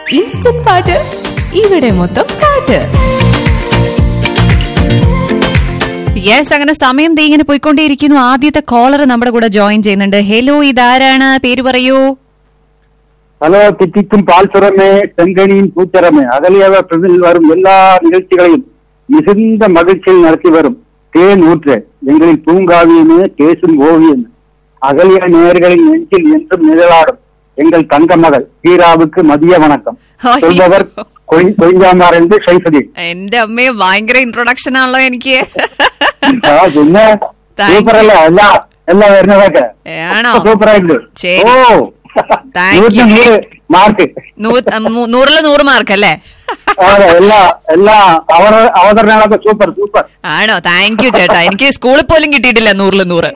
Instant പാട്ട് ഇവിടെ മൊത്തം പാട്ട് യെസ് അങ്ങനെ സമയം ദേ ഇങ്ങനെ പോയിക്കൊണ്ടേയിരിക്കുന്നു ആദ്യത്തെ കോളർ നമ്മുടെ കൂടെ ജോയിൻ ചെയ്യുന്നുണ്ട് ഹലോ ഇതാരാണ് പേര് പറയൂ ஹலோ தித்திக்கும் பால் சுரமே செங்கனியின் பூச்சரமே அகலியவ பிரதில் வரும் எல்லா நிகழ்ச்சிகளையும் மிகுந்த மகிழ்ச்சியில் நடத்தி வரும் தேன் ஊற்று எங்களின் பூங்காவியமே பேசும் ஓவியம் அகலிய நேர்களின் நெஞ்சில் என்றும் நிழலாடும் எங்கள் தங்க மகள் ஹீராவுக்கு மதிய வணக்கம் ஐயோ. சொல்பவர் கொய்- கொய்ஞ்சாமார் என்று ஷைஃபுதீன் എന്റെ അമ്മയെ ഭയങ്കര ഇൻട്രൊഡക്ഷൻ ആണല്ലോ എനിക്ക് ആ, പിന്നെ Thank സൂപ്പർ അല്ലേ എല്ലാ എല്ലാം വരുന്നതൊക്കെ ആണോ സൂപ്പർ ആയിട്ട് ശരി. ഓ Thank നൂറ്റി you. നൂറ് മാർക്ക് നൂ- മൂ- നൂറില് നൂറ് മാർക്ക് അല്ലേ അതെ എല്ലാ എല്ലാ അവ അവതരണങ്ങളൊക്കെ സൂപ്പർ സൂപ്പർ ആണോ താങ്ക് യു ചേട്ടാ എനിക്ക് സ്കൂളിൽ പോലും കിട്ടിയിട്ടില്ല നൂറില് നൂറ്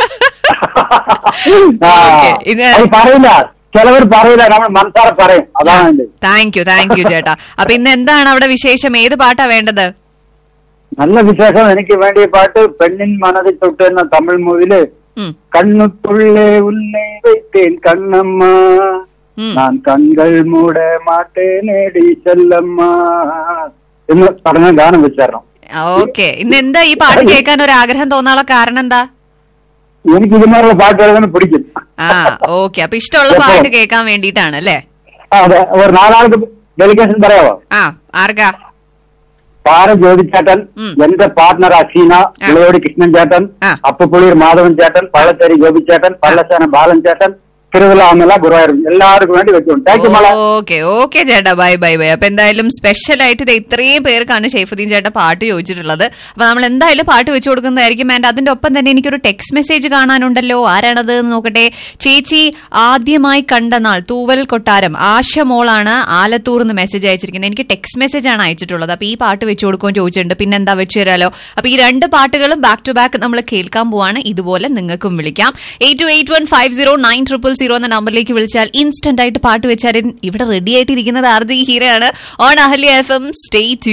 ആ, Okay, ഇത് അത് പറയില്ല ചിലവർ പറയില്ല നമ്മൾ മനസ്സാറെ പറയും അതാണ് എന്റെ താങ്ക് യു താങ്ക് യു ചേട്ടാ അപ്പൊ ഇന്ന് എന്താണ് അവിടെ വിശേഷം ഏത് പാട്ടാ വേണ്ടത് നല്ല വിശേഷം എനിക്ക് വേണ്ടിയ പാട്ട് പെണ്ണിൻ മനതിൽ തൊട്ട് എന്ന തമിഴ് മൂവിയില് ഉം, കണ്ണുത്തുള്ളേ ഉന്നെ வைத்தேன் കണ്ണമ്മ ഉം. ഞാൻ കൺകൾ മൂട മാട്ടേനേടി ചെല്ലമ്മ എന്ന് പറഞ്ഞ ഗാനം വെച്ചേരണം ഓക്കെ ഇന്ന് എന്താ ഈ പാട്ട് കേൾക്കാൻ ഒരു ആഗ്രഹം തോന്നാനുള്ള കാരണം എന്താ എനിക്ക് ഇതുമാരുള്ള പാട്ട് എഴുതാൻ പിടിക്കും ആ ഓക്കെ അപ്പൊ ഇഷ്ടമുള്ള പാട്ട് കേൾക്കാൻ വേണ്ടിയിട്ടാണ് അല്ലേ ആ, അതെ ഒരു നാലാൾക്ക് ഡെലിഗേഷൻ പറയാവോ ആ ആർക്കാ പാറ ജ്യോതിച്ചേട്ടൻ ഉം. എന്റെ പാർട്ണർ അസീന ഇളയോടി കൃഷ്ണൻ ചേട്ടൻ ആ. അപ്പുപുളിയൂർ മാധവൻ ചേട്ടൻ പള്ളശ്ശേരി ഗോപിച്ചേട്ടൻ പള്ളശ്ശേന ബാലൻ ചേട്ടൻ തിരുവല്ലാമല ഗുരുവായൂർ എല്ലാവർക്കും വേണ്ടി വെച്ചുകൊണ്ട് താങ്ക് യു മോളെ ഓക്കെ ഓക്കെ ചേട്ടാ ബൈ ബൈ ബൈ അപ്പൊ എന്തായാലും സ്പെഷ്യൽ ആയിട്ട് ഇത് ഇത്രയും പേർക്കാണ് ഷെയ്ഫുദ്ദീൻ ചേട്ടാ പാട്ട് ചോദിച്ചിട്ടുള്ളത് അപ്പൊ നമ്മൾ എന്തായാലും പാട്ട് വെച്ചു കൊടുക്കുന്നതായിരിക്കും ആൻഡ് അതിന്റെ ഒപ്പം തന്നെ എനിക്കൊരു ടെക്സ്റ്റ് മെസ്സേജ് കാണാനുണ്ടല്ലോ ആരാണത് എന്ന് നോക്കട്ടെ ചേച്ചി ആദ്യമായി കണ്ട നാൾ തൂവൽ കൊട്ടാരം ആശ മോളാണ് ആലത്തൂർ എന്ന് മെസ്സേജ് അയച്ചിരിക്കുന്നത് എനിക്ക് ടെക്സ്റ്റ് മെസ്സേജ് ആണ് അയച്ചിട്ടുള്ളത് അപ്പൊ ഈ പാട്ട് വെച്ചു കൊടുക്കുമെന്ന് ചോദിച്ചിട്ടുണ്ട് പിന്നെ എന്താ വെച്ചു തരാലോ അപ്പൊ ഈ രണ്ട് പാട്ടുകളും ബാക്ക് ടു ബാക്ക് നമ്മൾ കേൾക്കാൻ പോവാണ് ഇതുപോലെ നിങ്ങൾക്കും വിളിക്കാം eight two eight one five zero nine triple zero എന്ന നമ്പറിലേക്ക് വിളിച്ചാൽ ഇൻസ്റ്റന്റ് ആയിട്ട് പാട്ട് വെച്ചാൽ ഇവിടെ റെഡി ആയിട്ടിരിക്കുന്നത് ആർജി ഹീരയാണ് on Ahalya F M stay